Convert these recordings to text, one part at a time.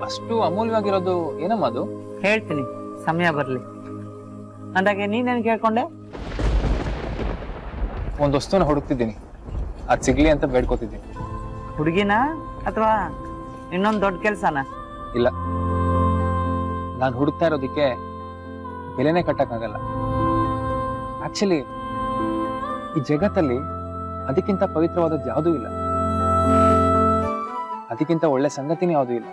ಅಷ್ಟು ಅಮೂಲ್ಯವಾಗಿರೋದು ಏನಮ್ಮ ಅದು ಹೇಳ್ತೀನಿ ಸಮಯ ಬರ್ಲಿ ಅಂದಾಗೆ ನೀನೇನ್ ಕೇಳ್ಕೊಂಡೆ ಒಂದ್ ವಸ್ತುನ ಹುಡುಕ್ತಿದ್ದೀನಿ ಅದ್ ಸಿಗ್ಲಿ ಅಂತ ಬೇಡ್ಕೋತಿದ್ದೀನಿ ಹುಡುಗಿನ ಅಥವಾ ಇನ್ನೊಂದ್ ದೊಡ್ಡ ಕೆಲ್ಸನ ಇಲ್ಲ ನಾನು ಹುಡುಕ್ತಾ ಇರೋದಕ್ಕೆ ಬೆಲೆನೇ ಕಟ್ಟಕ್ಕಾಗಲ್ಲ ಆಕ್ಚುಲಿ ಈ ಜಗತ್ತಲ್ಲಿ ಅದಕ್ಕಿಂತ ಪವಿತ್ರವಾದದ್ದು ಯಾವುದೂ ಇಲ್ಲ ಅದಕ್ಕಿಂತ ಒಳ್ಳೆ ಸಂಗತಿನೇ ಯಾವುದೂ ಇಲ್ಲ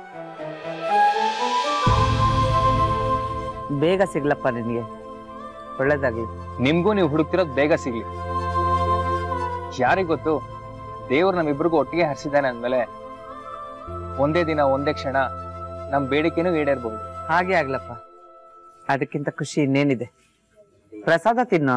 ಬೇಗ ಸಿಗ್ಲಪ್ಪ ನಿನ್ಗೆ ಒಳ್ಳೇದಾಗ್ಲಿ ನಿಮ್ಗೂ ನೀವು ಹುಡುಕ್ತಿರೋದು ಬೇಗ ಸಿಗ್ಲಿ ಯಾರಿಗ್ ಗೊತ್ತು ದೇವ್ರು ನಮ್ಮಿಬ್ರಿಗೂ ಒಟ್ಟಿಗೆ ಹರಿಸಿದ್ದಾನೆ ಅಂದ್ಮೇಲೆ ಒಂದೇ ದಿನ ಒಂದೇ ಕ್ಷಣ ನಮ್ ಬೇಡಿಕೆನೂ ಈಡೇರ್ಬಹುದು ಹಾಗೆ ಆಗ್ಲಪ್ಪ ಅದಕ್ಕಿಂತ ಖುಷಿ ಇನ್ನೇನಿದೆ ಪ್ರಸಾದ ತಿನ್ನು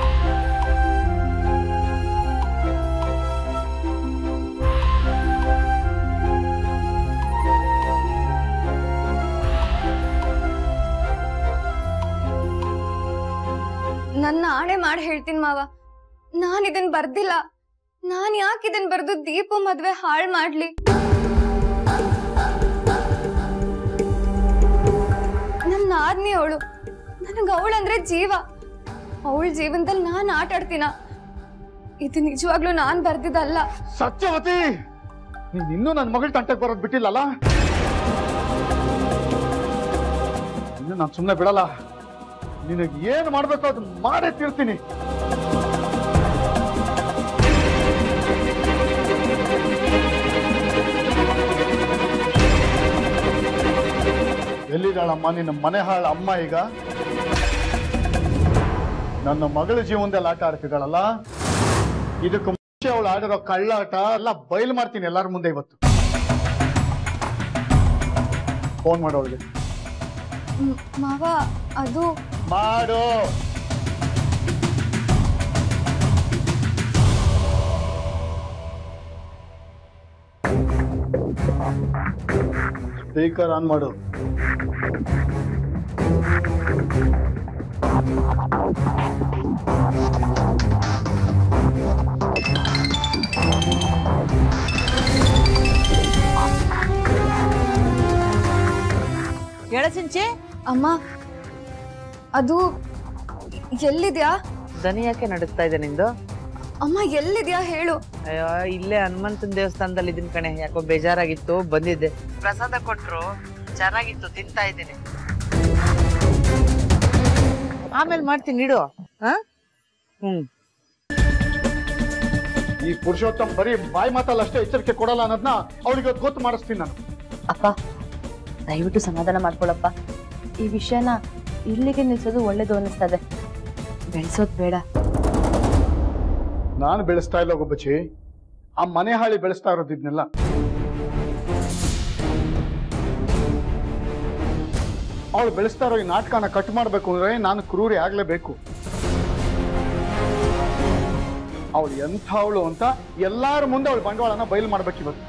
ನನ್ನ ಆಣೆ ಮಾಡಿ ಹೇಳ್ತೀನಿ ಮಾವ ನಾನ್ ಇದನ್ ಬರ್ದಿಲ್ಲ ನಾನ್ ಯಾಕೆ ಇದನ್ ಬರ್ದು ದೀಪು ಮದ್ವೆ ಹಾಳ್ ಮಾಡ್ಲಿ ನನ್ನ ಆದ್ನಿ ಅವಳು ನನಗ ಅವಳಂದ್ರೆ ಜೀವ ಅವಳ ಜೀವನದಲ್ಲಿ ನಾನ್ ಆಟ ಆಡ್ತೀನ ಇದು ನಿಜವಾಗ್ಲೂ ನಾನ್ ಬರ್ದಿದ್ದಲ್ಲ ಸತ್ಯವತಿ ನೀನ್ ಇನ್ನೂ ನನ್ನ ಮಗಳ ತಂಟೆಗೆ ಬರೋದ್ ಬಿಟ್ಟಿಲ್ಲಲ್ಲ ಇನ್ನು ನಾನು ಸುಮ್ಮನೆ ಬಿಡಲ್ಲ ನಿನಗೆ ಏನ್ ಮಾಡ್ಬೇಕು ಅದು ಮಾಡೇ ತೀರ್ತೀನಿ ಎಲ್ಲಿದ್ದಾಳಮ್ಮ ನಿನ್ನ ಮನೆ ಹಾಳ ಅಮ್ಮ ಈಗ ನನ್ನ ಮಗಳ ಜೀವನದಲ್ಲಿ ಆಟ ಆಡ್ತಿದ್ದಾಳಲ್ಲ ಇದಕ್ಕೆ ಮುಂಚೆ ಅವಳು ಆಡಿರೋ ಕಳ್ಳಾಟ ಎಲ್ಲ ಬಯಲು ಮಾಡ್ತೀನಿ ಎಲ್ಲಾರ ಮುಂದೆ ಇವತ್ತು ಫೋನ್ ಮಾಡೋಳಿಗೆ ಮ್- ಮಾವ ಅದು ಮಾಡು ಸ್ಪೀಕರ್ ಆನ್ ಮಾಡು ಎಳಸಿಂಚಿ ಅಮ್ಮ ಅದು ಎಲ್ಲಿದ್ಯಾ ದನಿ ಯಾಕೆ ನಡುತ್ತಾ ಇದೆ ನಿಂದು ಅಮ್ಮ ಎಲ್ಲಿದ್ಯಾ ಹೇಳು ಅಯ್ಯೋ ಇಲ್ಲೇ ಹನುಮಂತನ ದೇವಸ್ಥಾನದಲ್ಲಿ ಇದನ್ ಕಣೆ ಯಾಕೋ ಬೇಜಾರಾಗಿತ್ತು ಬಂದಿದ್ದೆ ಪ್ರಸಾದ ಕೊಟ್ರು ಚೆನ್ನಾಗಿತ್ತು ತಿಂತಾ ಇದ್ದೀನಿ ಆಮೇಲೆ ಮಾಡ್ತೀನಿ ಇಡು ಹಾ ಹ್ಮ್ ಈ ಪುರುಷೋತ್ತಮ ಬರೀ ಬಾಯಿ ಮಾತಲ್ಲ ಅಷ್ಟೇ ಎಚ್ಚರಿಕೆ ಕೊಡಲ್ಲ ಅನ್ನೋದನ್ನ ಅವಳಿಗೆ ಗೊತ್ತು ಮಾಡಿಸ್ತೀನಿ ನಾನು ಅಪ್ಪ ದಯವಿಟ್ಟು ಸಮಾಧಾನ ಮಾಡ್ಕೊಳಪ್ಪ ಈ ವಿಷಯನ ಇಲ್ಲಿಗೆ ನಿಲ್ಸೋದು ಒಳ್ಳೇದು ಅನ್ನಿಸ್ತದೆ ಬೆಳೆಸೋದ್ ಬೇಡ ನಾನು ಬೆಳೆಸ್ತಾ ಇಲ್ಲ ಗೊಬ್ಬಚ್ಚಿ ಆ ಮನೆ ಹಾಳಿ ಬೆಳೆಸ್ತಾ ಇರೋದಿದ್ನೆಲ್ಲ ಅವಳು ಬೆಳೆಸ್ತಾ ಇರೋ ಈ ನಾಟಕನ ಕಟ್ ಮಾಡ್ಬೇಕು ಅಂದ್ರೆ ನಾನು ಕ್ರೂರಿ ಆಗ್ಲೇಬೇಕು ಅವಳು ಎಂಥವಳು ಅಂತ ಎಲ್ಲಾರ ಮುಂದೆ ಅವಳು ಬಂಡವಾಳನ ಬಯಲು ಮಾಡ್ಬೇಕು ಇವತ್ತು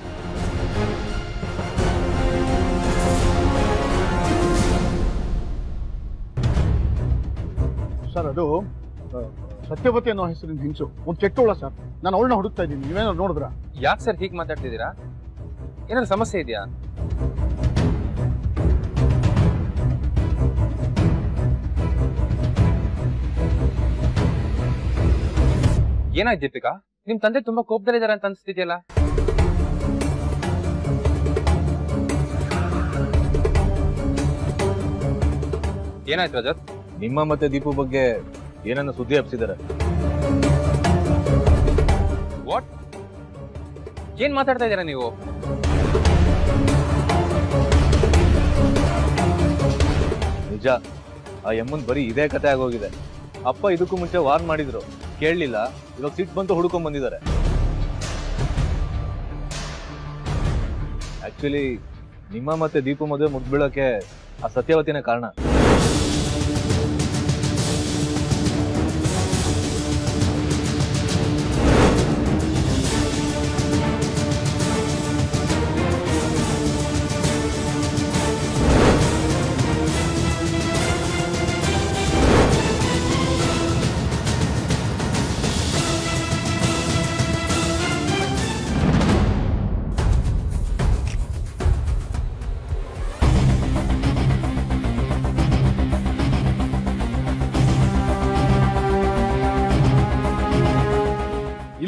ಸರ್ ಅದು ಆ, ಸತ್ಯವತಿ ಅನ್ನೋ ಹೆಸರಿನ ಹೆಂಗಸು ಒಂದು ಕೆಟ್ಟೋಳ ಸರ್ ನಾನು ಅವಳನ್ನ ಹುಡುಕ್ತಾ ಇದ್ದೀನಿ ನೀವೇನಾದ್ರು ನೋಡಿದ್ರ ಯಾಕೆ ಸರ್ ಹೀಗೆ ಮಾತಾಡ್ತಿದ್ದೀರಾ ಏನಾದ್ರು ಸಮಸ್ಯೆ ಇದೆಯಾ ಏನಾಯ್ತು ದೀಪಿಕಾ ನಿಮ್ ತಂದೆ ತುಂಬಾ ಕೋಪದಲ್ಲಿದ್ದಾರೆ ಅಂತ ಅನ್ಸ್ತಿದ್ಯಲ್ಲ ಏನಾಯ್ತು ರಜತ್ ನಿಮ್ಮ ಮತ್ತೆ ದೀಪು ಬಗ್ಗೆ ಏನನ್ನ ಸುದ್ದಿ ಹಬ್ಸಿದ್ದಾರೆ ವಾಟ್ ಏನ್ ಮಾತಾಡ್ತಾ ಇದ್ದೀರಾ ನೀವು ನಿಜ ಆ ಯಮ್ಮನ್ ಬರೀ ಇದೇ ಕತೆ ಆಗೋಗಿದೆ ಅಪ್ಪ ಇದಕ್ಕೂ ಮುಂಚೆ ವಾರ್ನ್ ಮಾಡಿದ್ರು ಕೇಳಲಿಲ್ಲ ಇವಾಗ ಸಿಟ್ ಬಂತು ಹುಡ್ಕೊಂಡ್ ಬಂದಿದ್ದಾರೆ ಆಕ್ಚುಲಿ ನಿಮ್ಮ ಮತ್ತೆ ದೀಪು ಮದುವೆ ಮುಗ್ಬೀಳಕ್ಕೆ ಆ ಸತ್ಯವತಿನೇ ಕಾರಣ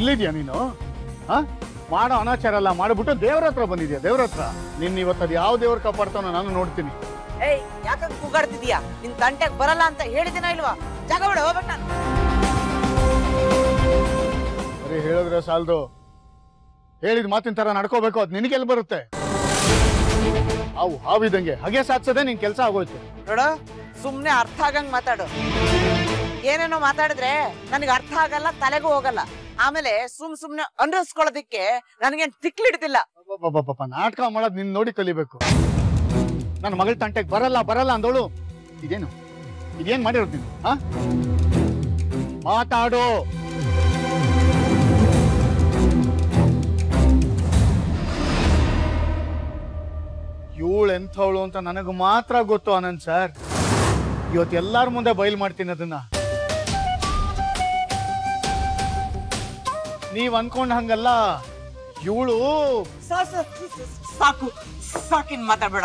ಇಲ್ಲಿದ್ಯಾ ನೀನು ಹಾ ಮಾಡೋ ಅನಾಚಾರ ಎಲ್ಲ ಮಾಡ್ಬಿಟ್ಟು ದೇವ್ರ ಹತ್ರ ಬಂದಿದ್ಯಾ ದೇವ್ರ ಹತ್ರ ನಿನ್ನ ಇವತ್ತು ಅದು ಯಾವ ದೇವ್ರ ಕಾಪಾಡ್ತಾನೋ ನಾನು ನೋಡ್ತೀನಿ ಏಯ್ ಯಾಕಂಗ್ ಕೂಗಾಡ್ತಿದ್ಯಾ ನಿನ್ ತಂಟೆಗ್ ಬರಲ್ಲ ಅಂತ ಹೇಳಿದಿನ ಇಲ್ವಾ ಜಾಗ ಬಿಡು ಹೋಗ್ಬೇಕು ನಾನು ಬರೀ ಹೇಳಿದ್ರೆ ಸಾಲದು ಹೇಳಿದ ಮಾತಿನ ತರ ನಡ್ಕೋಬೇಕು ಅದು ನಿನಗೆಲ್ಲಿ ಬರುತ್ತೆ ಅವು ಹಾವಿದಂಗೆ ಹಾಗೆ ಸಾಧಿಸದೆ ನಿನ್ ಕೆಲಸ ಆಗೋಯ್ತು ನೋಡು ಸುಮ್ನೆ ಅರ್ಥ ಆಗಂಗ್ ಮಾತಾಡು ಏನೇನೋ ಮಾತಾಡಿದ್ರೆ ನನಗೆ ಅರ್ಥ ಆಗಲ್ಲ ತಲೆಗೂ ಹೋಗಲ್ಲ ಆಮೇಲೆ ಸುಮ್ ಸುಮ್ನೆ ಅನ್ರಸ್ಕೊಳ್ಳೋದಿಕ್ಕೆ ನನಗೇನ್ ತಿಕ್ಲಿಡ್ತಿಲ್ಲ ಪಾಪ ನಾಟಕ ಮಾಡೋದ್ ನಿನ್ ನೋಡಿ ಕಲಿಬೇಕು ನನ್ನ ಮಗಳ ತಂಟೆಗೆ ಬರಲ್ಲ ಬರಲ್ಲ ಅಂದೋಳು ಇದೇನು ಇದೇನ್ ಮಾಡಿರೋದು ನೀನು ಹಾ ಮಾತಾಡು ಇವಳು ಎಂಥವಳು ಅಂತ ನನಗೆ ಮಾತ್ರ ಗೊತ್ತು ಆನಂದ್ ಸರ್ ಇವತ್ತು ಎಲ್ಲಾರ ಮುಂದೆ ಬಯಲು ಮಾಡ್ತೀನಿ ಅದನ್ನ ನೀವ್ ಅನ್ಕೊಂಡ್ ಹಂಗಲ್ಲ ಇವಳು ಸಾ- ಸಾ- ಸಾ- ಸಾಕು ಸಾಕಿನ್ ಮಾತಾಡ್ಬೇಡ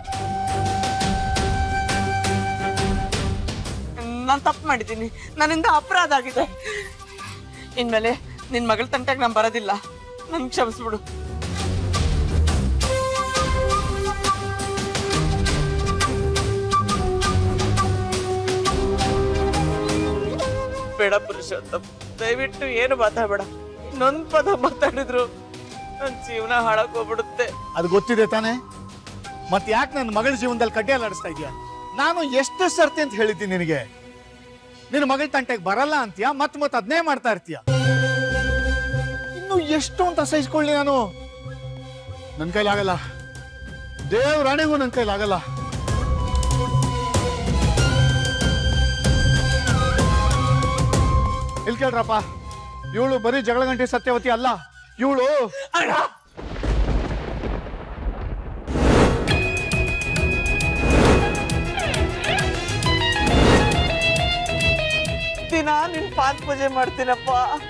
ನಾನ್ ತಪ್ಪು ಮಾಡಿದ್ದೀನಿ ನನ್ನಿಂದ ಅಪರಾಧ ಆಗಿದೆ ಇನ್ಮೇಲೆ ನಿನ್ ಮಗಳ ತಂಟೆಗೆ ನಾನ್ ಬರೋದಿಲ್ಲ ನನ್ ಕ್ಷಮಿಸ್ಬಿಡು ಬೇಡ ಪುರುಷೋತ್ತಮ್ ದಯವಿಟ್ಟು ಏನು ಮಾತಾಡ್ಬೇಡ ಇನ್ನೊಂದ್ ಪದ ಮಾತಾಡಿದ್ರು ನನ್ ಜೀವನ ಹಾಳಾಗ್ ಹೋಗ್ಬಿಡುತ್ತೆ ಅದು ಗೊತ್ತಿದೆ ತಾನೇ ಮತ್ ಯಾಕೆ ನನ್ನ ಮಗಳ ಜೀವನದಲ್ಲಿ ಕಡ್ಡಿ ಅಲ್ಲಾಡಿಸ್ತಾ ಇದೀಯ ನಾನು ಎಷ್ಟು ಸರ್ತಿ ಅಂತ ಹೇಳಿದ್ದೀನಿ ನಿನಗೆ ನಿನ್ನ ಮಗಳ ತಂಟೆಗೆ ಬರಲ್ಲ ಅಂತೀಯ ಮತ್ ಮತ್ ಅದನ್ನೇ ಮಾಡ್ತಾ ಇರ್ತೀಯ ಇನ್ನು ಎಷ್ಟು ಅಂತ ಸಹಿಸ್ಕೊಳ್ಳಿ ನಾನು ನನ್ ಕೈಲಾಗಲ್ಲ ದೇವ್ರಾಣಿಗೂ ನನ್ ಕೈಲಾಗಲ್ಲ ಇಲ್ ಕೇಳ್ರಪ್ಪ ಇವಳು ಬರೀ ಜಗಳ ಗಂಟೆ ಸತ್ಯವತಿ ಅಲ್ಲ ಇವಳು ದಿನ ನಿನ್ ಪಾದ ಪೂಜೆ ಮಾಡ್ತೀನಪ್ಪ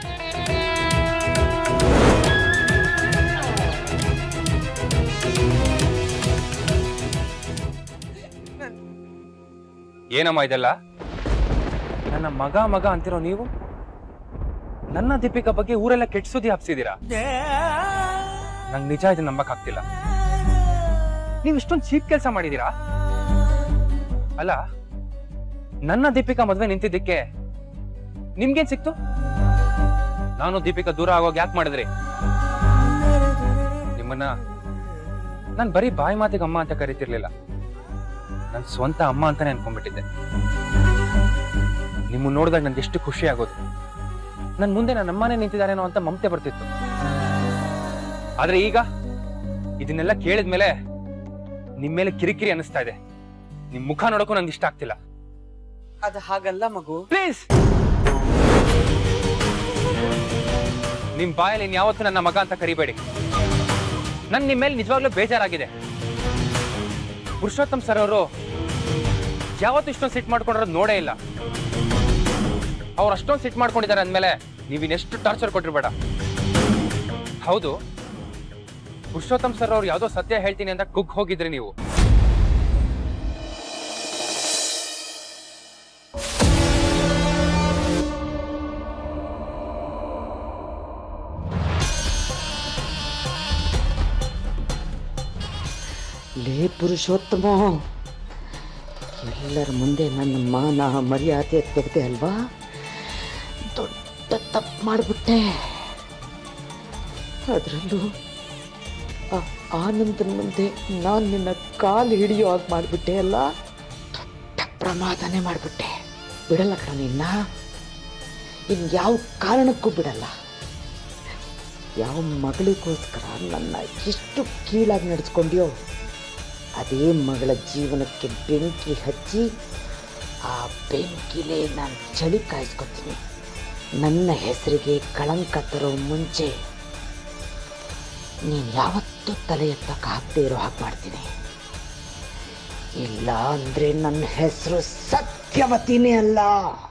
ಏನಮ್ಮ ಇದೆಲ್ಲ ನನ್ನ ಮಗ ಮಗ ಅಂತಿರೋ ನೀವು ನನ್ನ ದೀಪಿಕಾ ಬಗ್ಗೆ ಊರೆಲ್ಲ ಕೆಟ್ಟ ಸುದ್ದಿ ಹಾಪ್ಸಿದೀರಾ ನಂಗೆ ನಿಜ ಇದು ನಂಬಕ್ ಆಗ್ತಿಲ್ಲ ನೀವು ಇಷ್ಟೊಂದು ಚೀಪ್ ಕೆಲಸ ಮಾಡಿದೀರಾ ಅಲ್ಲ ನನ್ನ ದೀಪಿಕಾ ಮದ್ವೆ ನಿಂತಿದ್ದಕ್ಕೆ ನಿಮ್ಗೇನ್ ಸಿಕ್ತು ನಾನು ದೀಪಿಕಾ ದೂರ ಆಗೋಗಿ ಯಾಕೆ ಮಾಡಿದ್ರಿ ನಿಮ್ಮನ್ನ ನಾನ್ ಬರೀ ಬಾಯಿ ಮಾತಿಗೆ ಅಮ್ಮ ಅಂತ ಕರಿತಿರ್ಲಿಲ್ಲ ನನ್ ಸ್ವಂತ ಅಮ್ಮ ಅಂತಾನೆ ಅನ್ಕೊಂಡ್ಬಿಟ್ಟಿದ್ದೆ ನಿಮ್ಮನ್ನ ನೋಡಿದಾಗ ನನ್ಗೆ ಎಷ್ಟು ಖುಷಿ ಆಗೋದು ನನ್ ಮುಂದೆ ನನ್ನ ಅಮ್ಮನೇ ನಿಂತಿದ್ದಾರೇನೋ ಅಂತ ಮಮತೆ ಬರ್ತಿತ್ತು ಆದ್ರೆ ಈಗ ಇದನ್ನೆಲ್ಲ ಕೇಳಿದ್ಮೇಲೆ ನಿಮ್ ಮೇಲೆ ಕಿರಿಕಿರಿ ಅನಿಸ್ತಾ ಇದೆ ನಿಮ್ ಮುಖ ನೋಡಕ್ಕೂ ನಂಗೆ ಇಷ್ಟ ಆಗ್ತಿಲ್ಲ ಅದು ಹಾಗಲ್ಲ ಮಗು ಪ್ಲೀಸ್ ನಿಮ್ ಬಾಯಲ್ಲಿ ಇನ್ ಯಾವತ್ತೂ ನನ್ನ ಮಗ ಅಂತ ಕರಿಬೇಡಿ ನನ್ ನಿಮ್ ಮೇಲೆ ನಿಜವಾಗ್ಲೂ ಬೇಜಾರಾಗಿದೆ ಪುರುಷೋತ್ತಮ್ ಸರ್ ಅವರು ಯಾವತ್ತೂ ಇಷ್ಟೊಂದು ಸಿಟ್ ಮಾಡ್ಕೊಂಡಿರೋದು ನೋಡೇ ಇಲ್ಲ ಅವ್ರು ಅಷ್ಟೊಂದು ಸಿಟ್ ಮಾಡ್ಕೊಂಡಿದ್ದಾರೆ ಅಂದ್ಮೇಲೆ ನೀವು ಇನ್ನೆಷ್ಟು ಟಾರ್ಚರ್ ಕೊಟ್ಟಿರ್ಬೇಡ ಹೌದು ಪುರುಷೋತ್ತಮ್ ಸರ್ ಅವ್ರು ಯಾವ್ದೋ ಸತ್ಯ ಹೇಳ್ತೀನಿ ಅಂತ ಕುಗ್ ಹೋಗಿದ್ರಿ ನೀವು ಲೇ ಪುರುಷೋತ್ತಮ ಎಲ್ಲರ ಮುಂದೆ ನನ್ನ ಮಾನ ಮರ್ಯಾದೆ ತೆಗೆದೆ ಅಲ್ವಾ ದೊಡ್ಡ ತಪ್ಪು ಮಾಡಿಬಿಟ್ಟೆ ಅದರಲ್ಲೂ ಆ ಆನಂದನ ಮುಂದೆ ನಾನು ನಿನ್ನ ಕಾಲು ಹಿಡಿಯೋ ಹಾಗೆ ಮಾಡಿಬಿಟ್ಟೆ ಅಲ್ಲ ದೊಡ್ಡ ಪ್ರಮಾದನೇ ಮಾಡಿಬಿಟ್ಟೆ ಬಿಡಲ್ಲ ಕಣ ನಿನ್ನ ಇನ್ನು ಯಾವ ಕಾರಣಕ್ಕೂ ಬಿಡಲ್ಲ ಯಾವ ಮಗಳಿಗೋಸ್ಕರ ನನ್ನ ಎಷ್ಟು ಕೀಳಾಗಿ ನಡೆಸ್ಕೊಂಡ್ಯೋ ಅದೇ ಮಗಳ ಜೀವನಕ್ಕೆ ಬೆಂಕಿ ಹಚ್ಚಿ ಆ ಬೆಂಕಿಲೇ ನಾನು ಚಳಿ ಕಾಯಿಸ್ಕೊತೀನಿ ನನ್ನ ಹೆಸರಿಗೆ ಕಳಂಕ ತರೋ ಮುಂಚೆ ನೀನು ಯಾವತ್ತೂ ತಲೆ ಎತ್ತಕ್ಕಾಗದೇ ಇರೋ ಹಾಗೆ ಮಾಡ್ತೀನಿ ಇಲ್ಲ ಅಂದರೆ ನನ್ನ ಹೆಸರು ಸತ್ಯವತಿನೇ ಅಲ್ಲ